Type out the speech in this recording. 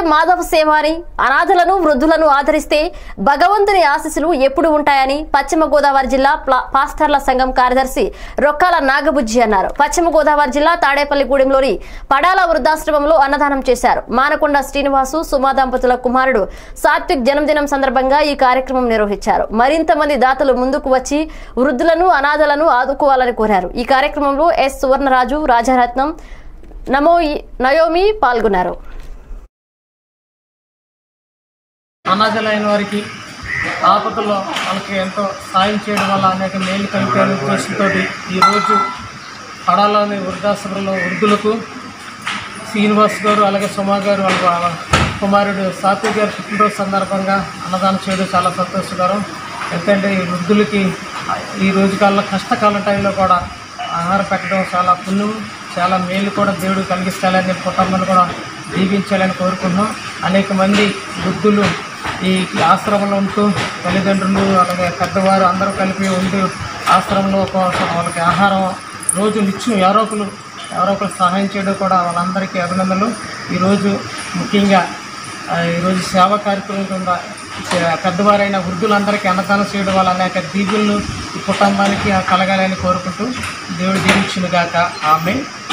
మాధవ సేవ అని అనాథలను వృద్ధులను ఆదరిస్తే భగవంతుని ఆశీస్సులు ఎప్పుడు ఉంటాయని పశ్చిమ గోదావరి జిల్లా ప్లా- పాస్టర్ల సంఘం కార్యదర్శి రొక్కాల నాగబుజ్జి అన్నారు పశ్చిమ గోదావరి జిల్లా తాడేపల్లిగూడెంలోని పడాల వృద్ధాశ్రమంలో అన్నదానం చేశారు మానకొండ శ్రీనివాసు సుమా దంపతుల కుమారుడు సాత్విక్ జన్మదినం సందర్భంగా ఈ కార్యక్రమం నిర్వహించారు మరింత మంది దాతలు ముందుకు వచ్చి వృద్ధులను అనాథలను ఆదుకోవాలని కోరారు ఈ కార్యక్రమంలో ఎస్ సువర్ణరాజు రాజారత్నం నమో నయోమి పాల్గొన్నారు అనాథలైన వారికి ఆపదలో వాళ్ళకి ఎంతో సాయం చేయడం వల్ల అనేక మేలు కలిపారు ఉద్దేశంతో ఈరోజు పడాలోని వృద్ధాశ్రమంలో వృద్ధులకు శ్రీనివాస్ గారు అలాగే సుమా గారు వాళ్ళ వాళ్ళ కుమారుడు సాత్వి గారి పుట్టినరోజు సందర్భంగా అన్నదానం చేయడం చాలా సంతోషకరం ఎందుకంటే ఈ వృద్ధులకి ఈ రోజు కాలంలో కష్టకాలం టైంలో కూడా ఆహారం పెట్టడం చాలా పుణ్యం చాలా మేలు కూడా దేవుడు కలిగిస్తాలని కుటుంబాన్ని కూడా దీవించాలని కోరుకుంటున్నాం అనేక మంది వృద్ధులు ఈ ఆశ్రమంలో ఉంటూ తల్లిదండ్రులు అలాగే పెద్దవారు అందరూ కలిపి ఉంటూ ఆశ్రమంలో కోసం వాళ్ళకి ఆహారం రోజు నిత్యం ఎవరో ఒకరు ఎవరో ఒకరు సహాయం చేయడం కూడా వాళ్ళందరికీ అభినందనలు ఈరోజు ముఖ్యంగా ఆ, ఈరోజు సేవా కార్యక్రమం కింద చే- పెద్దవారైన వృద్ధులందరికీ అన్నదానం చేయడం వల్ల అనేక దీవులను ఈ కుటుంబానికి కలగాలని కోరుకుంటూ దేవుడు దీవించునుగాక ఆమె